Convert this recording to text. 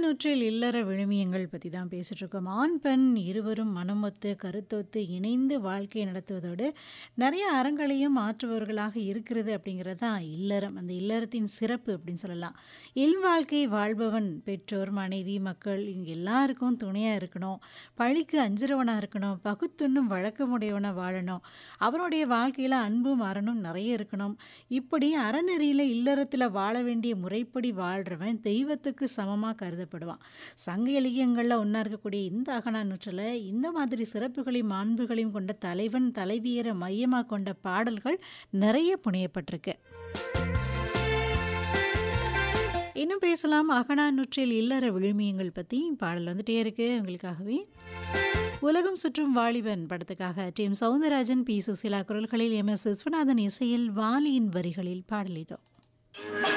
அகநானூற்றில் இல்லற விழுமியங்கள் பத்தி தான் பேசிட்டு இருக்கோம். ஆண், பெண் இருவரும் மனமொத்து, கருத்தொத்து இணைந்து வாழ்க்கை நடத்துவதோடு, நெறைய அறங்களையும் ஆற்றுபவர்களாக இருக்கிறது அப்படிங்கிறது தான் இல்லறம். அந்த இல்லறத்தின் சிறப்பு அப்படின்னு சொல்லலாம். இல்வாழ்க்கை வாழ்பவன் பெற்றோர், மனைவி, மக்கள் இவங்க எல்லாருக்கும் துணையா இருக்கணும். பழிக்கு அஞ்சுறவனா இருக்கணும். பகுத்துண்ணும் வழக்கமுடையவனா வாழணும். அவனுடைய வாழ்க்கையில அன்பும், அறனும் நெறைய இருக்கணும். இப்படி அறநெறியில இல்லறத்தில வாழ வேண்டிய முறைப்படி வாழ்றவன் தெய்வத்துக்கு சமமா கருதப்படுவான். சங்க இலக்கியங்கள்ல ஒண்ணா இருக்கக்கூடிய இந்த அகநானூற்றுல இந்த மாதிரி சிறப்புகளையும், மாண்புகளையும் கொண்ட தலைவன், தலைவியர மையமா கொண்ட பாடல்கள் நெறைய புனையப்பட்டிருக்கு. இன்னும் பேசலாம் அகநானூற்றில் இல்லற விழுமியங்கள் பத்தி. பாடல் வந்துட்டே இருக்கு உங்களுக்காகவே. உலகம் சுற்றும் வாலிபன் படத்துக்காக T. M. Soundararajan, P. Susheela குரல்களில் எம். எஸ். விஸ்வநாதன் இசையில் வாலியின் வரிகளில் பாடல் இதோ.